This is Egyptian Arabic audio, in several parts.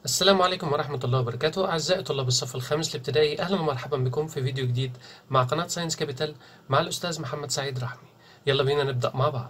السلام عليكم ورحمة الله وبركاته أعزائي طلاب الصف الخامس الابتدائي أهلا ومرحبا بكم في فيديو جديد مع قناة ساينس كابيتال مع الأستاذ محمد سعيد رحمي يلا بينا نبدأ مع بعض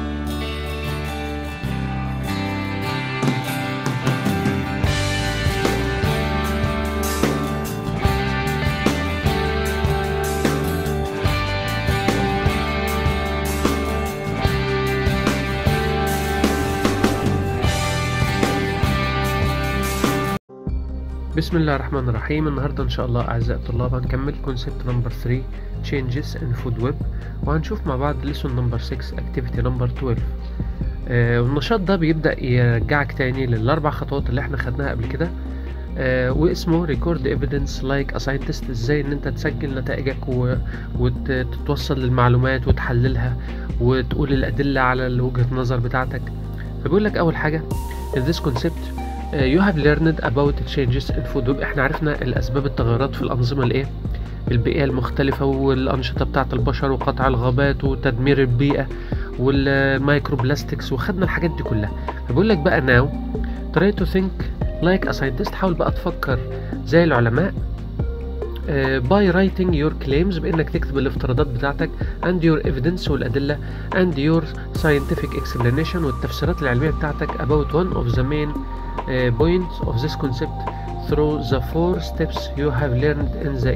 بسم الله الرحمن الرحيم النهاردة إن شاء الله أعزائي الطلاب هنكمل كونسبت نمبر 3 changes in food web وهنشوف مع بعض lesson نمبر 6 activity نمبر 12 آه والنشاط ده بيبدأ يرجعك تاني للأربع خطوات اللي احنا خدناها قبل كده آه واسمه record evidence like a scientist ازاي ان انت تسجل نتائجك و... وتتوصل للمعلومات وتحللها وتقول الأدلة على وجهة النظر بتاعتك فبيقول لك أول حاجة in this concept you have learned about changes in food web احنا عرفنا الاسباب التغيرات في الانظمه الايه البيئيه المختلفه والانشطه بتاعه البشر وقطع الغابات وتدمير البيئه والمايكرو بلاستكس وخدنا الحاجات دي كلها فبقول لك بقى now try to think like a scientist حاول بقى تفكر زي العلماء uh, by writing your claims بانك تكتب الافتراضات بتاعتك and your evidence والادله and your scientific explanation والتفسيرات العلميه بتاعتك about one of the main uh, points of this concept through the four steps you have learned in the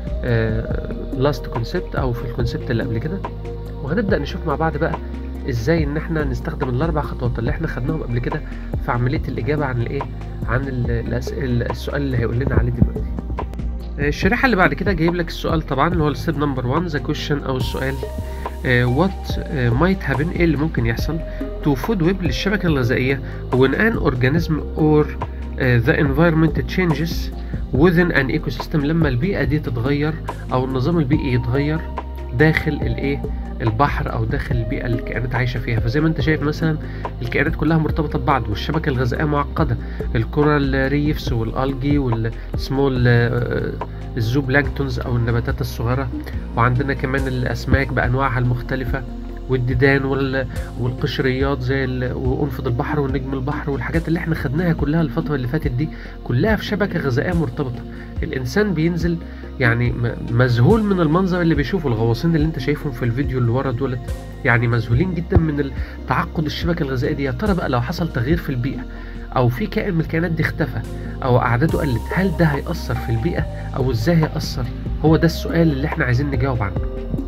uh, last concept او في الكونسبت اللي قبل كده وهنبدا نشوف مع بعض بقى ازاي ان احنا نستخدم الاربع خطوات اللي احنا خدناهم قبل كده في عمليه الاجابه عن الايه عن السؤال اللي هيقول لنا عليه دلوقتي الشريحه اللي بعد كده جايب لك السؤال طبعا اللي هو الستيب نمبر 1 ذا كويشن او السؤال وات مايت هابن ايه اللي ممكن يحصل تو فود ويب للشبكه الغذائيه when an organism or uh, the environment changes within an ecosystem لما البيئه دي تتغير او النظام البيئي يتغير داخل الايه البحر او داخل البيئه اللي الكائنات عايشه فيها فزي ما انت شايف مثلا الكائنات كلها مرتبطه ببعض والشبكه الغذائيه معقده الكورال ريفس والالجي والسمول الزوبلانكتونز او النباتات الصغيره وعندنا كمان الاسماك بانواعها المختلفه والديدان والقشريات زي وانفض البحر ونجم البحر والحاجات اللي احنا خدناها كلها الفتره اللي فاتت دي كلها في شبكه غذائيه مرتبطه الانسان بينزل يعني مذهول من المنظر اللي بيشوفه الغواصين اللي انت شايفهم في الفيديو اللي ورا دولت يعني مذهولين جدا من تعقد الشبكه الغذائيه دي يا ترى بقى لو حصل تغيير في البيئه او في كائن من الكائنات دي اختفى او اعداده قلت هل ده هيأثر في البيئه او ازاي هيأثر هو ده السؤال اللي احنا عايزين نجاوب عنه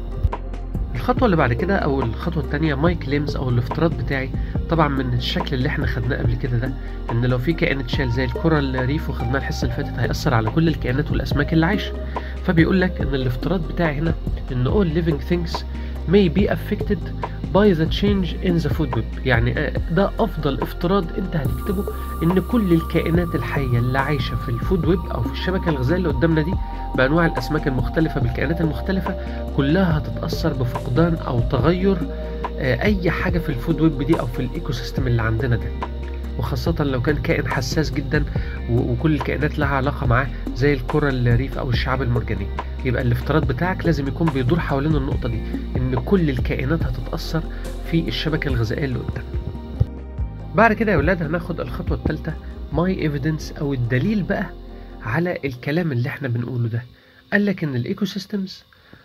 الخطوة اللي بعد كده أو الخطوة التانية ماي كليمز أو الافتراض بتاعي طبعا من الشكل اللي احنا خدناه قبل كده ده إن لو في كائن اتشال زي الكورال ريف وخدناه الحصة اللي فاتت هيأثر على كل الكائنات والأسماك اللي عايشة فبيقول لك إن الافتراض بتاعي هنا إن all living things may be affected by the change in the food web يعني ده أفضل افتراض أنت هتكتبه إن كل الكائنات الحية اللي عايشة في الفود ويب أو في الشبكة الغذائية اللي قدامنا دي بأنواع الأسماك المختلفة بالكائنات المختلفة كلها هتتأثر بفقدان أو تغير أي حاجة في الفود ويب دي أو في الإيكو سيستم اللي عندنا ده وخاصة لو كان كائن حساس جدا وكل الكائنات لها علاقة معاه زي الكورال ريف أو الشعاب المرجانية يبقى الافتراض بتاعك لازم يكون بيدور حوالين النقطة دي إن كل الكائنات هتتأثر في الشبكة الغذائية اللي قدامنا بعد كده يا ولاد هناخد الخطوة الثالثة ماي ايفيدنس أو الدليل بقى على الكلام اللي احنا بنقوله ده قال لك ان الايكو سيستمز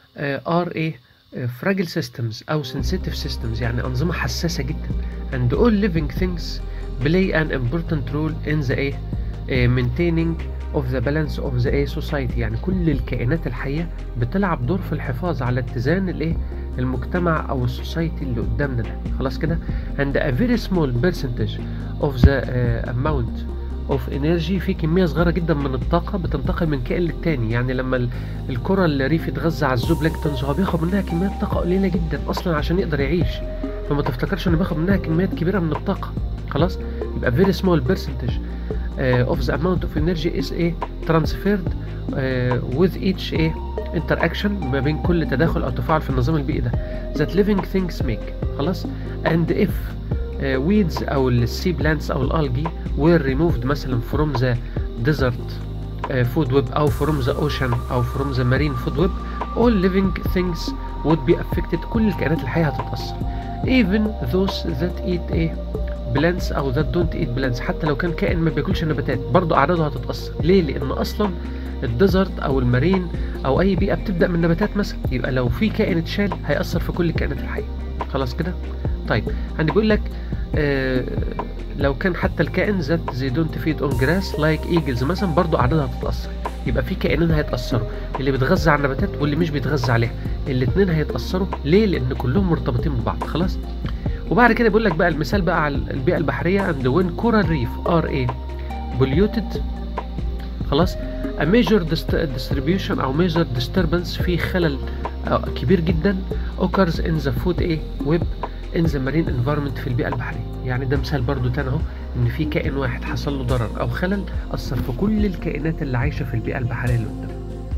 ار ايه فراجل سيستمز او sensitive systems يعني انظمه حساسه جدا and all living things play an important role in the ايه maintaining of the balance of the ايه society يعني كل الكائنات الحيه بتلعب دور في الحفاظ على اتزان الايه المجتمع او السوسايتي اللي قدامنا ده خلاص كده and a very small percentage of the uh, amount اوف انرجي في كميه صغيره جدا من الطاقه بتنتقل من كائن للتاني يعني لما الكره الريف يتغذى على الزوبلانكتونز هو بياخد منها كميات طاقه قليله جدا اصلا عشان يقدر يعيش فما تفتكرش انه بياخد منها كميات كبيره من الطاقه خلاص يبقى very small percentage uh, of the amount of energy is a transferred uh, with each a interaction ما بين كل تداخل او تفاعل في النظام البيئي ده that living things make خلاص and if ويدز او السي بلانتس او الالجي were removed مثلا from the desert food web او from the ocean او from the marine food web all living things would be affected كل الكائنات الحية هتتأثر even those that eat a بلانس او ذات دونت ايت بلانس حتى لو كان كائن ما بياكلش نباتات برضه اعداده هتتاثر ليه لان اصلا الديزرت او المارين او اي بيئه بتبدا من نباتات مثلا يبقى لو في كائن اتشال هياثر في كل الكائنات الحيه خلاص كده طيب عندي بيقول لك آه لو كان حتى الكائن ذات زي دونت فيد اون جراس لايك ايجلز مثلا برضو اعدادها هتتاثر يبقى في كائنين هيتاثروا اللي بيتغذى على النباتات واللي مش بيتغذى عليها الاثنين هيتاثروا ليه لان كلهم مرتبطين ببعض خلاص وبعد كده بيقول لك بقى المثال بقى على البيئه البحريه and when coral reef are a polluted خلاص a major distribution او major disturbance في خلل كبير جدا occurs in the food a web in the marine environment في البيئة البحرية يعني ده مثال برضو تاني اهو ان في كائن واحد حصل له ضرر او خلل اثر في كل الكائنات اللي عايشة في البيئة البحرية اللي قدام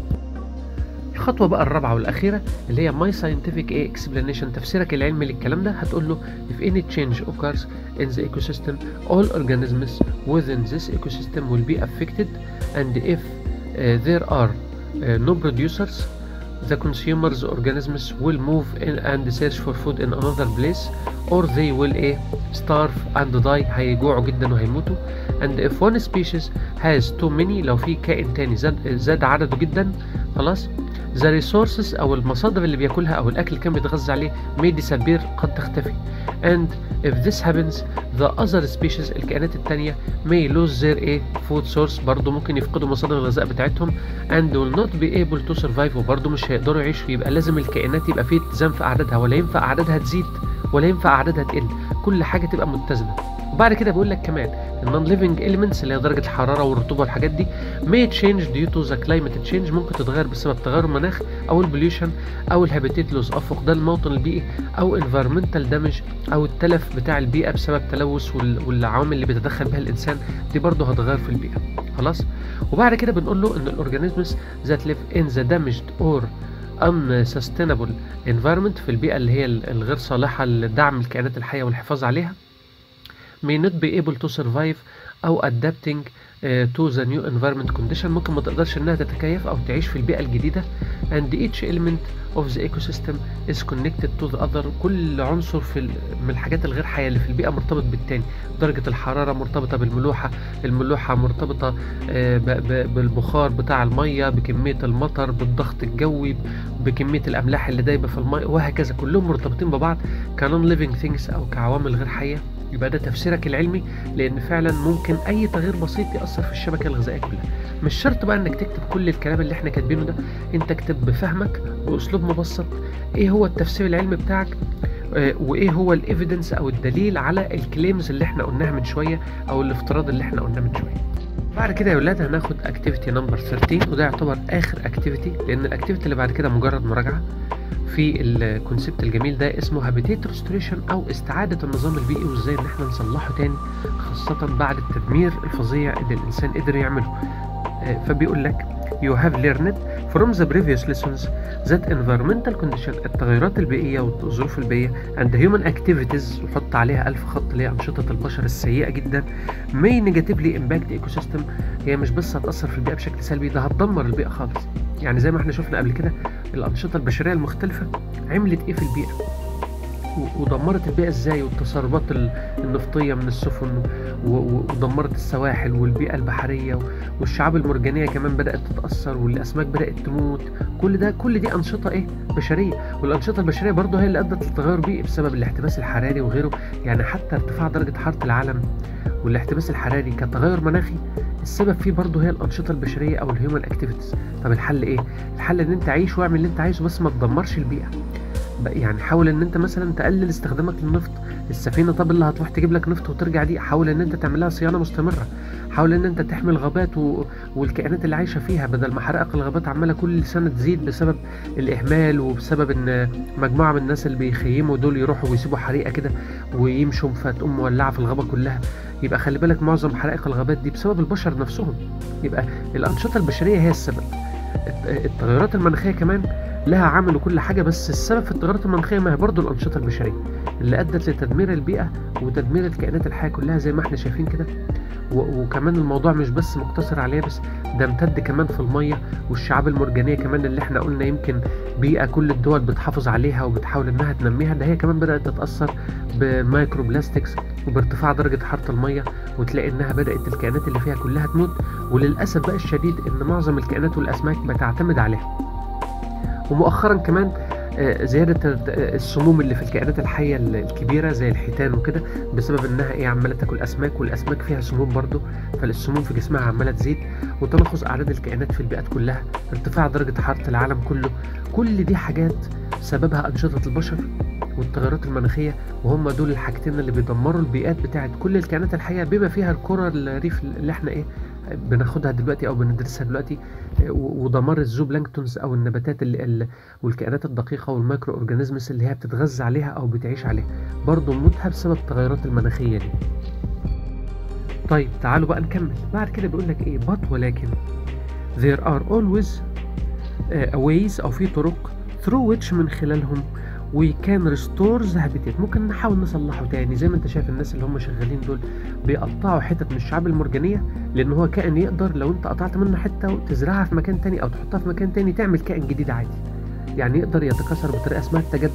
الخطوة بقى الرابعة والأخيرة اللي هي my scientific A explanation تفسيرك العلمي للكلام ده هتقول له if any change occurs in the ecosystem all organisms within this ecosystem will be affected and if uh, there are uh, no producers the consumers organisms will move in and search for food in another place or they will eh, starve and die هيجوعوا جدا وهيموتوا and if one species has too many لو في كائن تاني زاد, زاد عدده جدا خلاص the resources او المصادر اللي بياكلها او الاكل اللي كان بيتغذى عليه may disappear قد تختفي and if this happens the other species الكائنات التانية may lose their a food source برضو ممكن يفقدوا مصادر الغذاء بتاعتهم and will not be able to survive وبرضو مش هيقدروا يعيشوا يبقى لازم الكائنات يبقى فيه اتزان في اعدادها ولا ينفع اعدادها تزيد ولا ينفع اعدادها تقل كل حاجة تبقى متزنة وبعد كده بيقول لك كمان النون ليفنج اليمنتس اللي هي درجه الحراره والرطوبه والحاجات دي may change due to the climate change ممكن تتغير بسبب تغير المناخ او البوليوشن او الهابيتيت لوز او فقدان الموطن البيئي او environmental damage او التلف بتاع البيئه بسبب تلوث والعوامل اللي بيتدخل بها الانسان دي برضه هتغير في البيئه خلاص وبعد كده بنقول له ان الاورجانيزمز that live in the damaged or unsustainable environment في البيئه اللي هي الغير صالحه لدعم الكائنات الحيه والحفاظ عليها may not be able to survive أو adapting uh, to the new environment condition ممكن ما تقدرش إنها تتكيف أو تعيش في البيئة الجديدة and each element of the ecosystem is connected to the other كل عنصر في من الحاجات الغير حية اللي في البيئة مرتبط بالتاني درجة الحرارة مرتبطة بالملوحة الملوحة مرتبطة uh, بالبخار بتاع المية بكمية المطر بالضغط الجوي بكمية الأملاح اللي دايبة في المية وهكذا كلهم مرتبطين ببعض كنون living things أو كعوامل غير حية يبقى ده تفسيرك العلمي لان فعلا ممكن اي تغيير بسيط ياثر في الشبكه الغذائيه كلها مش شرط بقى انك تكتب كل الكلام اللي احنا كاتبينه ده انت اكتب بفهمك باسلوب مبسط ايه هو التفسير العلمي بتاعك اه وايه هو الايفيدنس او الدليل على الكليمز اللي احنا قلناها من شويه او الافتراض اللي احنا قلناه من شويه بعد كده يا ولاد هناخد اكتيفيتي نمبر 13 وده يعتبر اخر اكتيفيتي لان الاكتيفيتي اللي بعد كده مجرد مراجعه في الكونسبت الجميل ده اسمه هابيتيت ريستوريشن او استعاده النظام البيئي وازاي ان احنا نصلحه تاني خاصه بعد التدمير الفظيع اللي الانسان قدر يعمله فبيقول لك you have learned from the previous lessons that environmental condition التغيرات البيئية والظروف البيئية and human activities وحط عليها ألف خط اللي هي أنشطة البشر السيئة جدا may negatively impact ecosystem هي مش بس هتأثر في البيئة بشكل سلبي ده هتدمر البيئة خالص يعني زي ما احنا شفنا قبل كده الأنشطة البشرية المختلفة عملت إيه في البيئة ودمرت البيئة ازاي والتسربات النفطية من السفن ودمرت السواحل والبيئة البحرية والشعاب المرجانية كمان بدأت تتأثر والأسماك بدأت تموت كل ده كل دي أنشطة إيه بشرية والأنشطة البشرية برضه هي اللي أدت للتغير بيئي بسبب الاحتباس الحراري وغيره يعني حتى ارتفاع درجة حرارة العالم والاحتباس الحراري كتغير مناخي السبب فيه برضه هي الأنشطة البشرية أو الهيومن اكتيفيتيز طب الحل إيه؟ الحل إن أنت عيش واعمل اللي أنت عايزه بس ما تدمرش البيئة يعني حاول ان انت مثلا تقلل استخدامك للنفط السفينه طب اللي هتروح تجيب لك نفط وترجع دي حاول ان انت تعمل لها صيانه مستمره حاول ان انت تحمي الغابات و... والكائنات اللي عايشه فيها بدل ما حرائق الغابات عماله كل سنه تزيد بسبب الاهمال وبسبب ان مجموعه من الناس اللي بيخيموا دول يروحوا ويسيبوا حريقه كده ويمشوا فتقوم مولعه في الغابه كلها يبقى خلي بالك معظم حرائق الغابات دي بسبب البشر نفسهم يبقى الانشطه البشريه هي السبب التغيرات المناخيه كمان لها عامل وكل حاجة بس السبب في التغيرات المناخية ما هي برضه الأنشطة البشرية اللي أدت لتدمير البيئة وتدمير الكائنات الحية كلها زي ما احنا شايفين كده وكمان الموضوع مش بس مقتصر عليه بس ده امتد كمان في المية والشعاب المرجانية كمان اللي احنا قلنا يمكن بيئة كل الدول بتحافظ عليها وبتحاول انها تنميها ده هي كمان بدأت تتأثر بمايكرو بلاستكس وبارتفاع درجة حرارة المية وتلاقي إنها بدأت الكائنات اللي فيها كلها تموت وللأسف بقى الشديد إن معظم الكائنات والأسماك بتعتمد عليها ومؤخرا كمان آه، زيادة آه، السموم اللي في الكائنات الحية الكبيرة زي الحيتان وكده بسبب إنها إيه عمالة تاكل أسماك والأسماك فيها سموم برضو فالسموم في جسمها عمالة تزيد وتناقص أعداد الكائنات في البيئات كلها ارتفاع درجة حرارة العالم كله كل دي حاجات سببها أنشطة البشر والتغيرات المناخية وهم دول الحاجتين اللي بيدمروا البيئات بتاعت كل الكائنات الحية بما فيها الكرة الريف اللي احنا ايه بناخدها دلوقتي او بندرسها دلوقتي و- ودمار الزوبلانكتونز او النباتات اللي اللي والكائنات الدقيقة والمايكرو اورجانيزمز اللي هي بتتغذى عليها او بتعيش عليها برضه موتها بسبب التغيرات المناخية دي طيب تعالوا بقى نكمل بعد كده بيقول لك ايه but ولكن there are always uh, ways او في طرق through which من خلالهم we can restore the habitat ممكن نحاول نصلحه تاني زي ما انت شايف الناس اللي هم شغالين دول بيقطعوا حتت من الشعاب المرجانية لان هو كائن يقدر لو انت قطعت منه حتة وتزرعها في مكان تاني او تحطها في مكان تاني تعمل كائن جديد عادي يعني يقدر يتكاثر بطريقة اسمها التجدد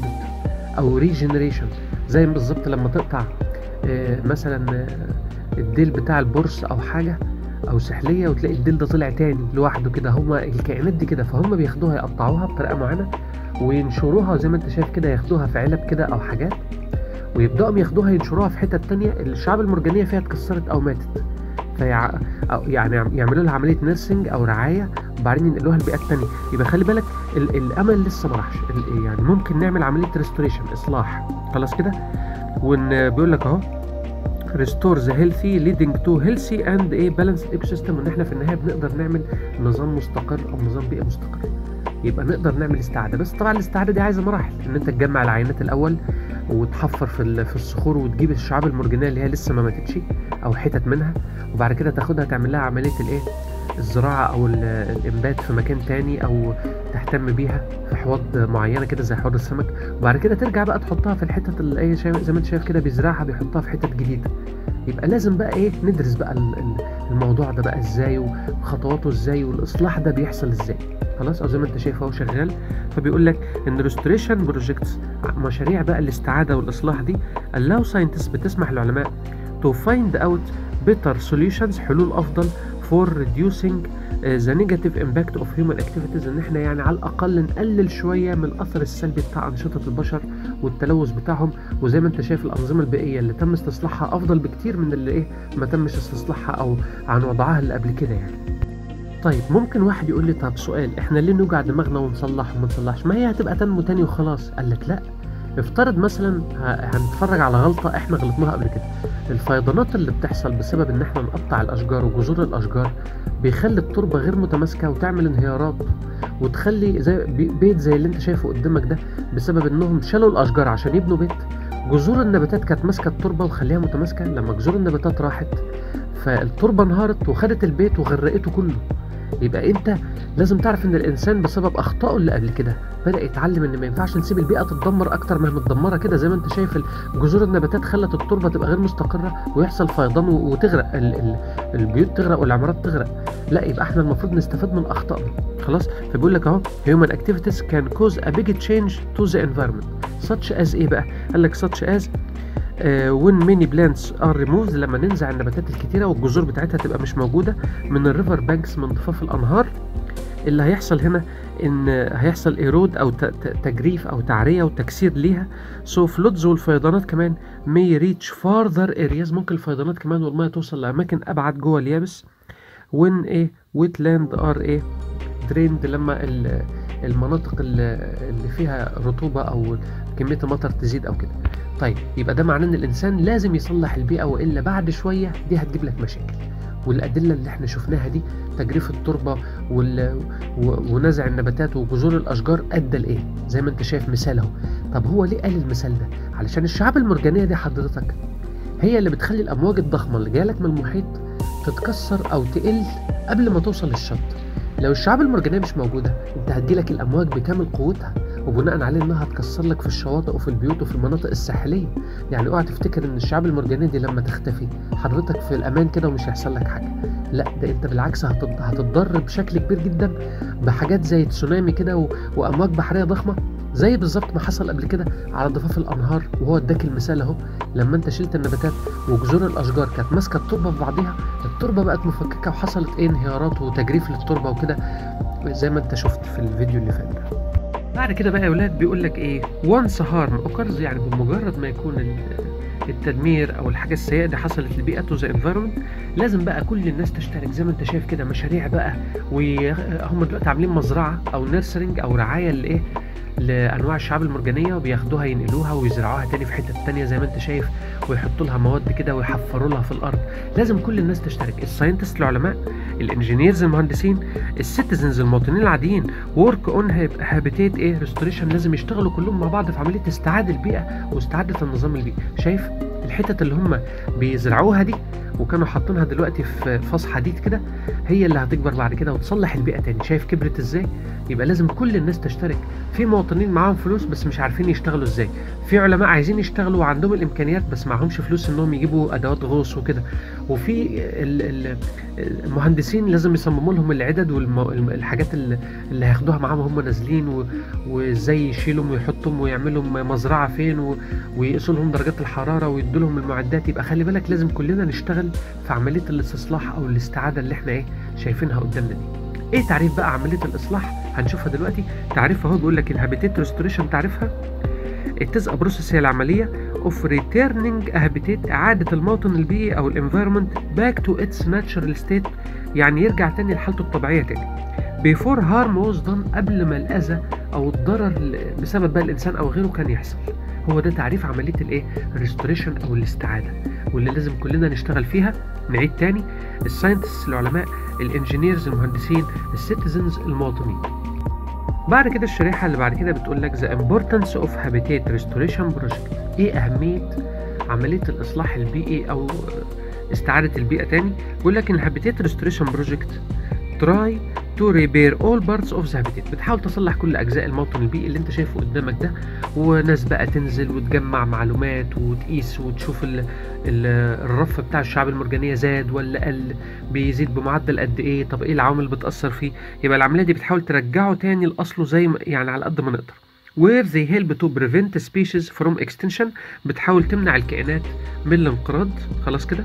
او ريجنريشن زي بالظبط لما تقطع آه، مثلا آه، الديل بتاع البرص او حاجة او سحلية وتلاقي الديل ده طلع تاني لوحده كده هما الكائنات دي كده فهم بياخدوها يقطعوها بطريقة معينة وينشروها زي ما انت شايف كده ياخدوها في علب كده او حاجات ويبداوا ياخدوها ينشروها في حتت تانية الشعاب المرجانية فيها اتكسرت او ماتت فيع... أو يعني يعملوا لها عملية نيرسنج او رعاية وبعدين ينقلوها لبيئات تانية يبقى خلي بالك ال... الامل لسه ما راحش ال... يعني ممكن نعمل عملية ريستوريشن اصلاح خلاص كده وان بيقول لك اهو restore the healthy leading to healthy and a balanced ecosystem وان احنا في النهايه بنقدر نعمل نظام مستقر او نظام بيئي مستقر يبقى نقدر نعمل استعاده بس طبعا الاستعاده دي عايزه مراحل ان انت تجمع العينات الاول وتحفر في ال- في الصخور وتجيب الشعاب المرجانيه اللي هي لسه ما ماتتش او حتت منها وبعد كده تاخدها تعمل لها عمليه الايه الزراعه او ال- الانبات في مكان تاني او تهتم بيها في حوض معينه كده زي حوض السمك وبعد كده ترجع بقى تحطها في الحتت اللي ايه شايف- زي ما انت شايف كده بيزرعها بيحطها في حتت جديده يبقى لازم بقى ايه ندرس بقى ال- ال- الموضوع ده بقى ازاي وخطواته ازاي والاصلاح ده بيحصل ازاي خلاص او زي ما انت شايف اهو شغال فبيقول لك ان ريستوريشن بروجكتس مشاريع بقى الاستعاده والاصلاح دي allow scientists بتسمح للعلماء to find out better solutions حلول افضل for reducing uh, the negative impact of human activities ان احنا يعني على الاقل نقلل شويه من الاثر السلبي بتاع انشطه البشر والتلوث بتاعهم وزي ما انت شايف الانظمه البيئيه اللي تم استصلاحها افضل بكتير من اللي ايه ما تمش استصلاحها او عن وضعها اللي قبل كده يعني طيب ممكن واحد يقول لي طب سؤال احنا ليه نوجع دماغنا ونصلح وما نصلحش ما هي هتبقى تنمو تاني وخلاص قال لك لا افترض مثلا ه- هنتفرج على غلطة احنا غلطناها قبل كده الفيضانات اللي بتحصل بسبب ان احنا نقطع الاشجار وجذور الاشجار بيخلي التربة غير متماسكة وتعمل انهيارات وتخلي زي بي- بيت زي اللي انت شايفه قدامك ده بسبب انهم شالوا الاشجار عشان يبنوا بيت جذور النباتات كانت ماسكة التربة وخليها متماسكة لما جذور النباتات راحت فالتربة انهارت وخدت البيت وغرقته كله يبقى انت لازم تعرف ان الانسان بسبب اخطائه اللي قبل كده بدا يتعلم ان ما ينفعش نسيب البيئه تتدمر اكتر ما هي متدمره كده زي ما انت شايف ال- جذور النباتات خلت التربه تبقى غير مستقره ويحصل فيضان و- وتغرق ال ال البيوت تغرق والعمارات تغرق لا يبقى احنا المفروض نستفاد من اخطائنا خلاص فبيقول لك اهو human activities can cause a big change to the environment such as ايه بقى قال لك such as uh, when many plants are removed لما ننزع النباتات الكتيرة والجذور بتاعتها تبقى مش موجودة من الريفر بانكس من ضفاف الأنهار اللي هيحصل هنا ان هيحصل ايرود او ت- ت- تجريف او تعريه وتكسير ليها سو فلودز والفيضانات كمان may reach farther areas ممكن الفيضانات كمان والميه توصل لاماكن ابعد جوه اليابس when ايه wetland are ايه drained لما ال- المناطق اللي اللي فيها رطوبه او كميه المطر تزيد او كده طيب يبقى ده معناه ان الانسان لازم يصلح البيئه والا بعد شويه دي هتجيب لك مشاكل والادله اللي احنا شفناها دي تجريف التربه وال... و... ونزع النباتات وجذور الاشجار ادى لايه زي ما انت شايف مثال اهو طب هو ليه قال المثال ده علشان الشعاب المرجانيه دي حضرتك هي اللي بتخلي الامواج الضخمه اللي جايه لك من المحيط تتكسر او تقل قبل ما توصل للشط لو الشعاب المرجانيه مش موجوده انت هتجيلك الامواج بكامل قوتها وبناء عليه انها هتكسر لك في الشواطئ وفي البيوت وفي المناطق الساحليه يعني اوعى تفتكر ان الشعاب المرجانيه دي لما تختفي حضرتك في الامان كده ومش هيحصل لك حاجه لا ده انت بالعكس هتض- هتتضرر بشكل كبير جدا بحاجات زي تسونامي كده و... وامواج بحريه ضخمه زي بالظبط ما حصل قبل كده على ضفاف الانهار وهو اداك المثال اهو لما انت شلت النباتات وجذور الاشجار كانت ماسكه التربه في بعضيها التربه بقت مفككه وحصلت ايه انهيارات وتجريف للتربه وكده زي ما انت شفت في الفيديو اللي فات ده بعد كده بقى يا ولاد بيقول لك ايه once harm occurs يعني بمجرد ما يكون التدمير او الحاجه السيئه دي حصلت للبيئه تو ذا انفيرمنت لازم بقى كل الناس تشترك زي ما انت شايف كده مشاريع بقى وهم دلوقتي عاملين مزرعه او نيرسرنج او رعايه لايه لانواع الشعاب المرجانيه وبياخدوها ينقلوها ويزرعوها تاني في حته تانية زي ما انت شايف ويحطوا لها مواد كده ويحفروا لها في الارض لازم كل الناس تشترك الساينتست العلماء الانجينيرز المهندسين السيتيزنز المواطنين العاديين ورك اون هابيتيت ايه ريستوريشن لازم يشتغلوا كلهم مع بعض في عمليه استعاده البيئه واستعاده النظام البيئي شايف الحتت اللي هم بيزرعوها دي وكانوا حاطينها دلوقتي في فاص حديد كده هي اللي هتكبر بعد كده وتصلح البيئه تاني شايف كبرت ازاي يبقى لازم كل الناس تشترك في مواطنين معاهم فلوس بس مش عارفين يشتغلوا ازاي في علماء عايزين يشتغلوا وعندهم الامكانيات بس معهمش فلوس انهم يجيبوا ادوات غوص وكده وفي المهندسين لازم يصمموا لهم العدد والحاجات اللي هياخدوها معاهم وهم نازلين وازاي يشيلهم ويحطهم ويعملوا مزرعه فين ويقيسوا لهم درجات الحراره ويدوا لهم المعدات يبقى خلي بالك لازم كلنا نشتغل في عمليه الاستصلاح او الاستعاده اللي احنا ايه شايفينها قدامنا دي ايه تعريف بقى عمليه الاصلاح هنشوفها دلوقتي تعريف اهو بيقول لك الهابيتيت ريستوريشن تعرفها التز بروسيس هي العمليه اوف ريتيرنينج هابيتيت اعاده الموطن البيئي او الانفايرمنت باك تو اتس ناتشرال ستيت يعني يرجع تاني لحالته الطبيعيه تاني بيفور هارم واز دون قبل ما الاذى او الضرر بسبب بقى الانسان او غيره كان يحصل هو ده تعريف عمليه الايه الريستوريشن او الاستعاده واللي لازم كلنا نشتغل فيها نعيد تاني الساينتست العلماء الانجينيرز المهندسين السيتيزنز المواطنين بعد كده الشريحة اللي بعد كده بتقول لك the importance of habitat restoration project ايه أهمية عملية الإصلاح البيئي أو استعادة البيئة تاني بيقول لك إن الهابيتات ريستوريشن بروجكت تراي تو ريبير اول بارتس اوف ذا هابيتات بتحاول تصلح كل اجزاء الموطن البيئي اللي انت شايفه قدامك ده وناس بقى تنزل وتجمع معلومات وتقيس وتشوف ال ال الرف بتاع الشعاب المرجانيه زاد ولا قل بيزيد بمعدل قد ايه طب ايه العوامل اللي بتاثر فيه يبقى العمليه دي بتحاول ترجعه تاني لاصله زي ما يعني على قد ما نقدر where they help to prevent species from extinction بتحاول تمنع الكائنات من الانقراض خلاص كده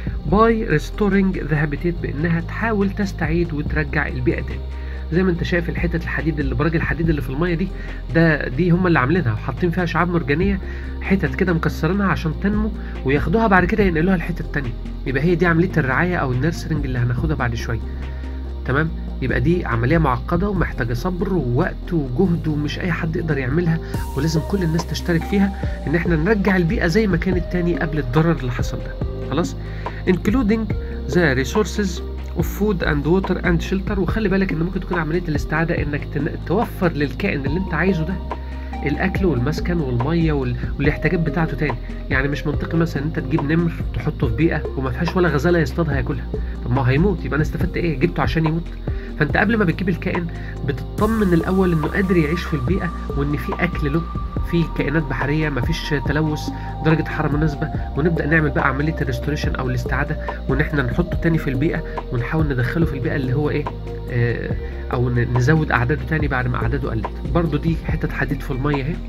by restoring the habitat بانها تحاول تستعيد وترجع البيئه تاني زي ما انت شايف الحتت الحديد اللي براج الحديد اللي في الميه دي ده دي هم اللي عاملينها وحاطين فيها شعاب مرجانيه حتت كده مكسرينها عشان تنمو وياخدوها بعد كده ينقلوها الحته التانيه يبقى هي دي عمليه الرعايه او النيرسرنج اللي هناخدها بعد شويه تمام يبقى دي عملية معقدة ومحتاجة صبر ووقت وجهد ومش أي حد يقدر يعملها ولازم كل الناس تشترك فيها إن إحنا نرجع البيئة زي ما كانت تاني قبل الضرر اللي حصل ده خلاص including the resources of food and water and shelter وخلي بالك إن ممكن تكون عملية الاستعادة إنك توفر للكائن اللي أنت عايزه ده الاكل والمسكن والميه وال... والاحتياجات بتاعته تاني يعني مش منطقي مثلا انت تجيب نمر تحطه في بيئه وما فيهاش ولا غزاله يصطادها ياكلها طب ما هو هيموت يبقى انا استفدت ايه جبته عشان يموت فانت قبل ما بتجيب الكائن بتطمن الاول انه قادر يعيش في البيئه وان في اكل له في كائنات بحريه مفيش تلوث درجه حراره مناسبه ونبدا نعمل بقى عمليه الريستوريشن او الاستعاده وان احنا نحطه تاني في البيئه ونحاول ندخله في البيئه اللي هو ايه آه او نزود اعداده تاني بعد ما اعداده قلت برضو دي حتت حديد في الميه اهي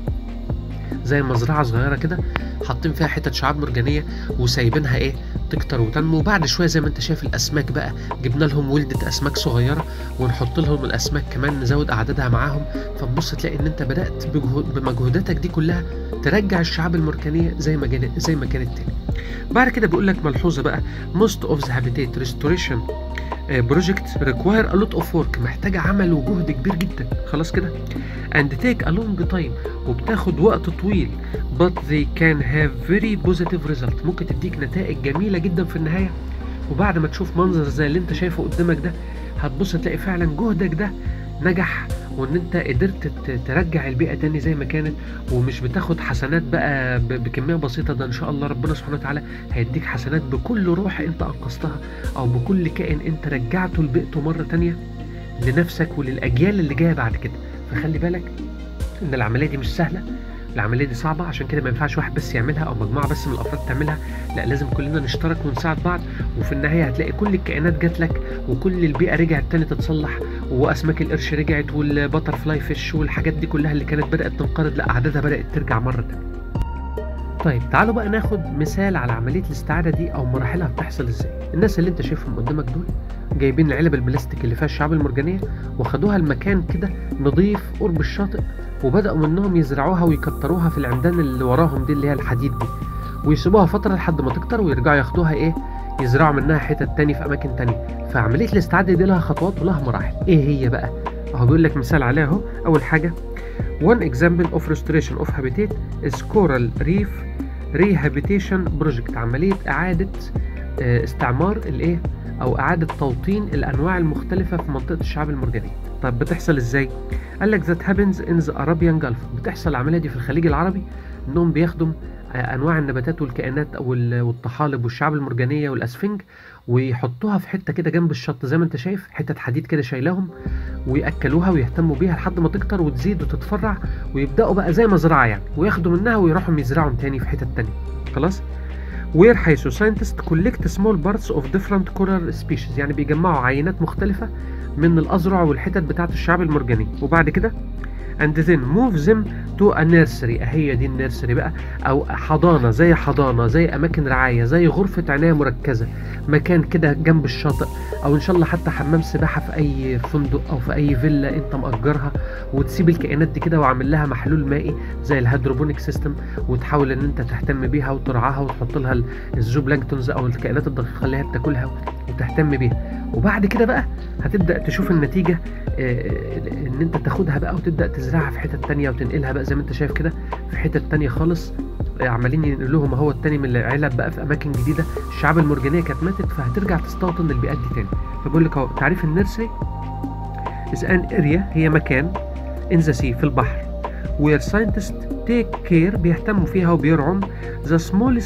زي مزرعه صغيره كده حاطين فيها حتت شعاب مرجانيه وسايبينها ايه تكتر وتنمو وبعد شويه زي ما انت شايف الاسماك بقى جبنا لهم ولده اسماك صغيره ونحط لهم الاسماك كمان نزود اعدادها معاهم فتبص تلاقي ان انت بدات بمجهوداتك دي كلها ترجع الشعاب المرجانيه زي ما كانت زي ما كانت تاني بعد كده بيقول لك ملحوظه بقى most of the habitat restoration بروجكت ريكواير ا لوت اوف ورك محتاجه عمل وجهد كبير جدا خلاص كده اند تيك ا لونج تايم وبتاخد وقت طويل but they can have very positive result ممكن تديك نتائج جميله جدا في النهايه وبعد ما تشوف منظر زي اللي انت شايفه قدامك ده هتبص تلاقي فعلا جهدك ده نجح وان انت قدرت ترجع البيئه تاني زي ما كانت ومش بتاخد حسنات بقى بكميه بسيطه ده ان شاء الله ربنا سبحانه وتعالى هيديك حسنات بكل روح انت انقذتها او بكل كائن انت رجعته لبيئته مره تانية لنفسك وللاجيال اللي جايه بعد كده فخلي بالك ان العمليه دي مش سهله العمليه دي صعبه عشان كده ما ينفعش واحد بس يعملها او مجموعه بس من الافراد تعملها لا لازم كلنا نشترك ونساعد بعض وفي النهايه هتلاقي كل الكائنات جات لك وكل البيئه رجعت تاني تتصلح واسماك القرش رجعت والبتر فلاي فيش والحاجات دي كلها اللي كانت بدات تنقرض لا اعدادها بدات ترجع مره تانية طيب تعالوا بقى ناخد مثال على عمليه الاستعاده دي او مراحلها بتحصل ازاي الناس اللي انت شايفهم قدامك دول جايبين العلب البلاستيك اللي فيها الشعاب المرجانيه واخدوها المكان كده نظيف قرب الشاطئ وبداوا منهم يزرعوها ويكتروها في العمدان اللي وراهم دي اللي هي الحديد دي ويسيبوها فتره لحد ما تكتر ويرجعوا ياخدوها ايه يزرعوا منها حتت تاني في اماكن تانية فعمليه الاستعاده دي لها خطوات ولها مراحل ايه هي بقى اهو بيقول لك مثال عليها اهو اول حاجه one example of restoration of habitat is coral reef rehabilitation project عمليه اعاده استعمار الايه او اعاده توطين الانواع المختلفه في منطقه الشعاب المرجانيه طب بتحصل ازاي قال لك that happens in the Arabian Gulf بتحصل العمليه دي في الخليج العربي انهم بياخدوا انواع النباتات والكائنات والطحالب والشعاب المرجانيه والاسفنج ويحطوها في حته كده جنب الشط زي ما انت شايف حتت حديد كده شايلاهم وياكلوها ويهتموا بيها لحد ما تكتر وتزيد وتتفرع ويبداوا بقى زي مزرعه يعني وياخدوا منها ويروحوا يزرعوا تاني في حتت تانية خلاص وير حيث ساينتست كولكت سمول بارتس اوف ديفرنت كورال سبيشيز يعني بيجمعوا عينات مختلفه من الاذرع والحتت بتاعه الشعاب المرجانيه وبعد كده and then move them to a nursery هي دي النيرسري بقى او حضانه زي حضانه زي اماكن رعايه زي غرفه عنايه مركزه مكان كده جنب الشاطئ او ان شاء الله حتى حمام سباحه في اي فندق او في اي فيلا انت مأجرها وتسيب الكائنات دي كده وعامل لها محلول مائي زي الهيدروبونيك سيستم وتحاول ان انت تهتم بيها وترعاها وتحط لها الزوبلانكتونز او الكائنات الدقيقه اللي هي بتاكلها وتهتم بيها وبعد كده بقى هتبدا تشوف النتيجه ان انت تاخدها بقى وتبدا تزرعها في حتت تانية وتنقلها بقى زي ما انت شايف كده في حتت تانية خالص عمالين ينقلوهم اهو التاني من العلب بقى في اماكن جديده الشعاب المرجانيه كانت ماتت فهترجع تستوطن البيئات دي تاني فبقول لك اهو تعريف النيرسري is an area هي مكان in the sea في البحر where scientists take care بيهتموا فيها وبيرعوا the small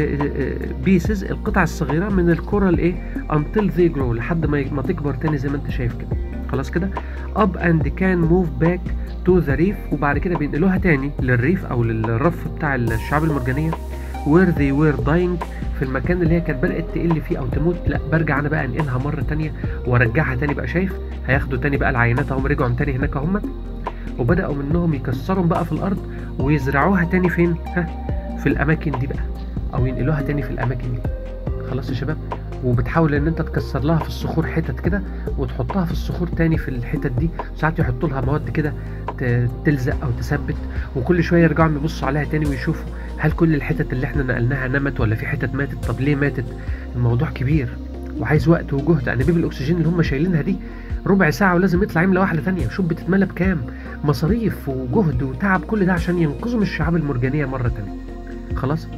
pieces القطع الصغيرة من الكورال ايه until they grow لحد ما ما تكبر تاني زي ما انت شايف كده خلاص كده up and can move back to the reef وبعد كده بينقلوها تاني للريف او للرف بتاع الشعاب المرجانية where they were dying في المكان اللي هي كانت بدأت تقل فيه او تموت لا برجع انا بقى انقلها مرة تانية وارجعها تاني بقى شايف هياخدوا تاني بقى العينات اهم رجعوا تاني هناك اهم وبدأوا منهم يكسروا بقى في الارض ويزرعوها تاني فين ها في الاماكن دي بقى او ينقلوها تاني في الاماكن دي خلاص يا شباب وبتحاول ان انت تكسر لها في الصخور حتت كده وتحطها في الصخور تاني في الحتت دي ساعات يحطوا لها مواد كده تلزق او تثبت وكل شويه يرجعوا يبصوا عليها تاني ويشوفوا هل كل الحتت اللي احنا نقلناها نمت ولا في حتت ماتت طب ليه ماتت الموضوع كبير وعايز وقت وجهد انابيب الاكسجين اللي هم شايلينها دي ربع ساعة ولازم يطلع يملى واحدة تانية شوف بتتملى بكام مصاريف وجهد وتعب كل ده عشان ينقذوا من الشعاب المرجانية مرة تانية خلاص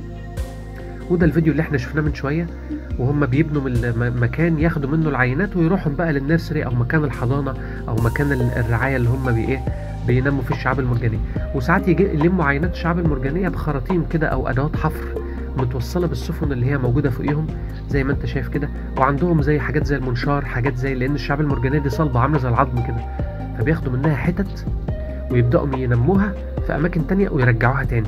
وده الفيديو اللي احنا شفناه من شوية وهم بيبنوا من مكان ياخدوا منه العينات ويروحوا بقى للنيرسري او مكان الحضانة او مكان الرعاية اللي هم بي ايه بينموا فيه الشعاب المرجانية وساعات يجي يلموا عينات الشعاب المرجانية بخراطيم كده او ادوات حفر متوصله بالسفن اللي هي موجوده فوقيهم زي ما انت شايف كده وعندهم زي حاجات زي المنشار حاجات زي لان الشعاب المرجانيه دي صلبه عامله زي العظم كده فبياخدوا منها حتت ويبداوا ينموها في اماكن تانية ويرجعوها تاني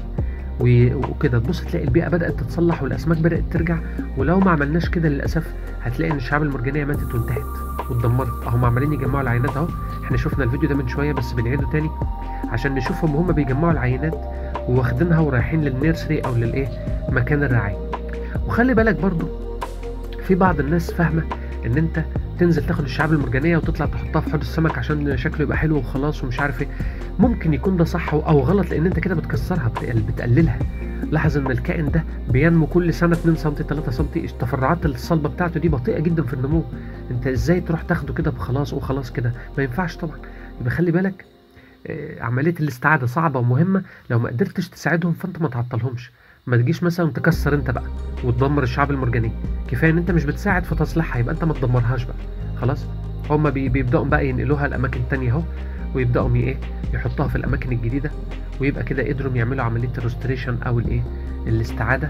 وكده تبص تلاقي البيئه بدات تتصلح والاسماك بدات ترجع ولو ما عملناش كده للاسف هتلاقي ان الشعاب المرجانيه ماتت وانتهت واتدمرت اهو عمالين يجمعوا العينات اهو احنا شفنا الفيديو ده من شويه بس بنعيده تاني عشان نشوفهم وهم بيجمعوا العينات واخدينها ورايحين للنيرسري او للايه مكان الرعايه وخلي بالك برضو في بعض الناس فاهمه ان انت تنزل تاخد الشعاب المرجانيه وتطلع تحطها في حوض السمك عشان شكله يبقى حلو وخلاص ومش عارف ايه ممكن يكون ده صح او غلط لان انت كده بتكسرها بتقللها لاحظ ان الكائن ده بينمو كل سنه 2 سم 3 سم التفرعات الصلبه بتاعته دي بطيئه جدا في النمو انت ازاي تروح تاخده كده بخلاص وخلاص كده ما ينفعش طبعا يبقى خلي بالك عمليه الاستعاده صعبه ومهمه لو ما قدرتش تساعدهم فانت ما تعطلهمش ما تجيش مثلا تكسر انت بقى وتدمر الشعب المرجانيه كفايه ان انت مش بتساعد في تصليحها يبقى انت ما تدمرهاش بقى خلاص هما بي بيبداوا بقى ينقلوها لاماكن تانية اهو ويبداوا ايه يحطوها في الاماكن الجديده ويبقى كده قدروا يعملوا عمليه الريستوريشن او الايه الاستعاده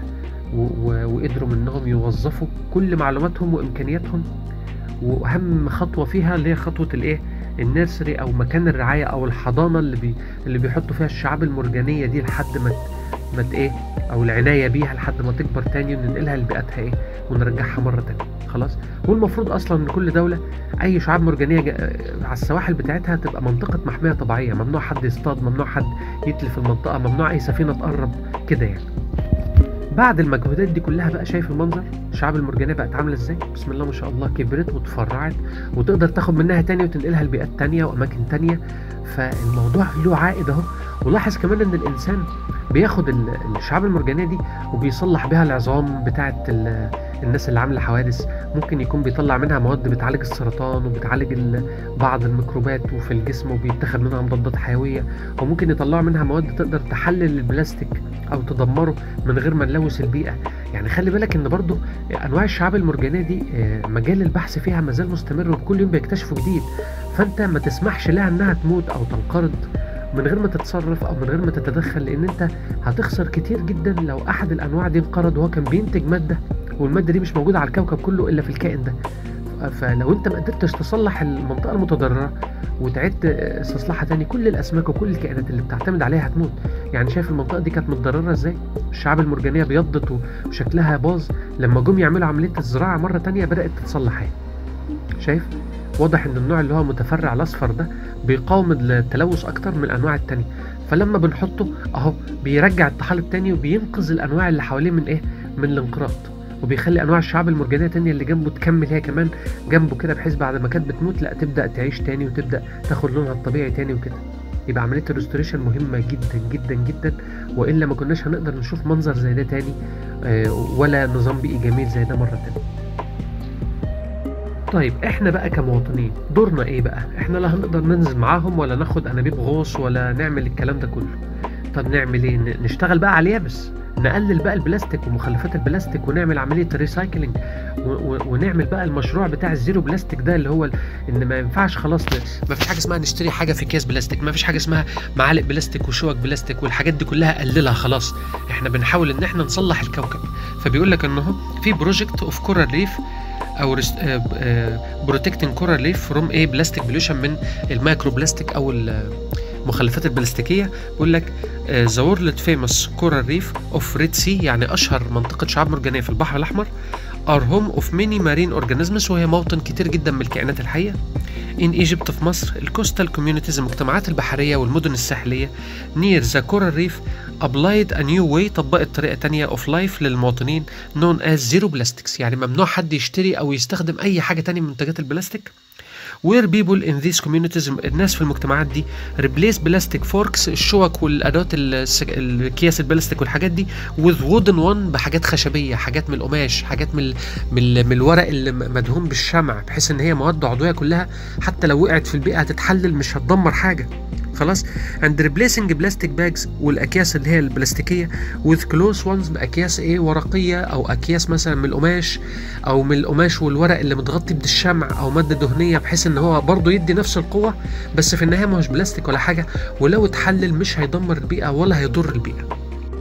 وقدروا منهم يوظفوا كل معلوماتهم وامكانياتهم واهم خطوه فيها اللي هي خطوه الايه النيرسري او مكان الرعايه او الحضانه اللي بي اللي بيحطوا فيها الشعاب المرجانيه دي لحد ما ما ايه او العنايه بيها لحد ما تكبر تاني وننقلها لبيئتها ايه ونرجعها مره تانية خلاص والمفروض اصلا ان كل دوله اي شعاب مرجانيه جا- على السواحل بتاعتها تبقى منطقه محميه طبيعيه ممنوع حد يصطاد ممنوع حد يتلف المنطقه ممنوع اي سفينه تقرب كده يعني بعد المجهودات دي كلها بقى شايف المنظر الشعاب المرجانيه بقت عامله ازاي بسم الله ما شاء الله كبرت وتفرعت وتقدر تاخد منها تاني وتنقلها لبيئات تانية واماكن تانية فالموضوع له عائد اهو ولاحظ كمان ان الانسان بياخد ال- الشعاب المرجانيه دي وبيصلح بيها العظام بتاعه ال- الناس اللي عامله حوادث ممكن يكون بيطلع منها مواد بتعالج السرطان وبتعالج ال- بعض الميكروبات وفي الجسم وبيتخذ منها مضادات حيويه وممكن يطلعوا منها مواد تقدر تحلل البلاستيك او تدمره من غير ما نلوث البيئه يعني خلي بالك ان برضو انواع الشعاب المرجانيه دي آه، مجال البحث فيها مازال مستمر وكل يوم بيكتشفوا جديد فانت ما تسمحش لها انها تموت او تنقرض من غير ما تتصرف او من غير ما تتدخل لان انت هتخسر كتير جدا لو احد الانواع دي انقرض وهو كان بينتج ماده والماده دي مش موجوده على الكوكب كله الا في الكائن ده فلو انت ما قدرتش تصلح المنطقه المتضرره وتعيد استصلاحها تاني كل الاسماك وكل الكائنات اللي بتعتمد عليها هتموت يعني شايف المنطقه دي كانت متضرره ازاي الشعاب المرجانيه بيضت وشكلها باظ لما جم يعملوا عمليه الزراعه مره تانية بدات تتصلح اهي شايف واضح ان النوع اللي هو متفرع الاصفر ده بيقاوم التلوث اكتر من الانواع التانية فلما بنحطه اهو بيرجع الطحالب تاني وبينقذ الانواع اللي حواليه من ايه من الانقراض وبيخلي انواع الشعاب المرجانيه تانية اللي جنبه تكمل هي كمان جنبه كده بحيث بعد ما كانت بتموت لا تبدا تعيش تاني وتبدا تاخد لونها الطبيعي تاني وكده يبقى عمليه الريستوريشن مهمه جدا جدا جدا والا ما كناش هنقدر نشوف منظر زي ده تاني آه، ولا نظام بيئي جميل زي ده مره تانية طيب احنا بقى كمواطنين دورنا ايه بقى احنا لا هنقدر ننزل معاهم ولا ناخد انابيب غوص ولا نعمل الكلام ده كله طب نعمل ايه ن- نشتغل بقى على اليابس نقلل بقى البلاستيك ومخلفات البلاستيك ونعمل عمليه الريسايكلينج و- و- ونعمل بقى المشروع بتاع الزيرو بلاستيك ده اللي هو ال- ان ما ينفعش خلاص ن- ما فيش حاجه اسمها نشتري حاجه في اكياس بلاستيك ما فيش حاجه اسمها معالق بلاستيك وشوك بلاستيك والحاجات دي كلها قللها خلاص احنا بنحاول ان احنا نصلح الكوكب فبيقول لك انه في بروجكت اوف كورال ريف او بروتكتنج كورال ريف فروم ايه بلاستيك بوليوشن من المايكرو بلاستيك او المخلفات البلاستيكيه بيقول لك ذا وورلد فيموس كورال ريف اوف ريد سي يعني اشهر منطقه شعاب مرجانيه في البحر الاحمر ار هوم اوف ميني مارين اورجانيزمز وهي موطن كتير جدا من الكائنات الحيه ان ايجيبت في مصر الكوستال كوميونيتيز المجتمعات البحريه والمدن الساحليه نير ذا كورال ريف ابلايد ا نيو واي طبقت طريقه تانية اوف لايف للمواطنين نون از زيرو بلاستكس يعني ممنوع حد يشتري او يستخدم اي حاجه تانية من منتجات البلاستيك where people in these communities الناس في المجتمعات دي replace plastic forks الشوك والادوات السك... الاكياس البلاستيك والحاجات دي with wooden one بحاجات خشبيه حاجات من القماش حاجات من ال... من, ال... من الورق اللي م- مدهون بالشمع بحيث ان هي مواد عضويه كلها حتى لو وقعت في البيئه هتتحلل مش هتدمر حاجه خلاص and replacing plastic bags والاكياس اللي هي البلاستيكيه with close ones باكياس ايه ورقيه او اكياس مثلا من القماش او من القماش والورق اللي متغطي بالشمع او ماده دهنيه بحيث ان هو برضه يدي نفس القوه بس في النهايه ما هوش بلاستيك ولا حاجه ولو اتحلل مش هيدمر البيئه ولا هيضر البيئه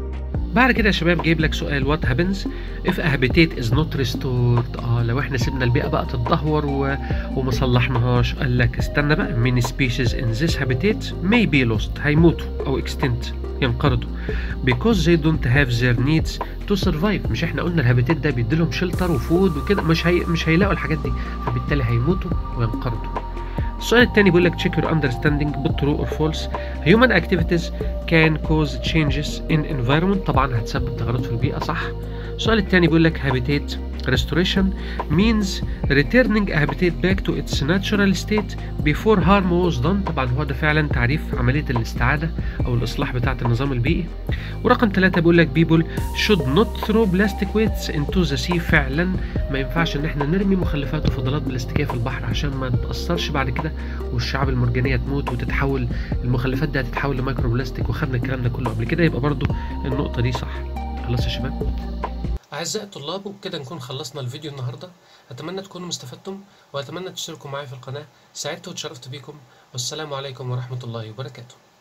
بعد كده يا شباب جايب لك سؤال وات هابنز اف a habitat is not restored اه لو احنا سيبنا البيئه بقى تتدهور و... وما صلحناهاش قال لك استنى بقى many species in this habitat may be lost هيموتوا او extinct ينقرضوا because they don't have their needs to survive مش احنا قلنا الهابيتات ده بيدي لهم شلتر وفود وكده مش هي... مش هيلاقوا الحاجات دي فبالتالي هيموتوا وينقرضوا السؤال الثاني بيقول لك check your understanding بالtrue or false human activities can cause changes in environment طبعا هتسبب تغيرات في البيئة صح السؤال الثاني بيقول لك habitat restoration means returning a habitat back to its natural state before harm was done طبعا هو ده فعلا تعريف عملية الاستعادة أو الإصلاح بتاعة النظام البيئي ورقم ثلاثة بيقول لك people should not throw plastic waste into the sea فعلا ما ينفعش ان احنا نرمي مخلفات وفضلات بلاستيكية في البحر عشان ما نتأثرش بعد كده والشعاب المرجانية تموت وتتحول المخلفات دي هتتحول لمايكرو بلاستيك وخدنا الكلام ده كله قبل كده يبقى برضو النقطة دي صح خلاص يا شباب أعزائي الطلاب وبكده نكون خلصنا الفيديو النهاردة أتمنى تكونوا استفدتم وأتمنى تشتركوا معي في القناة سعدت وتشرفت بيكم والسلام عليكم ورحمة الله وبركاته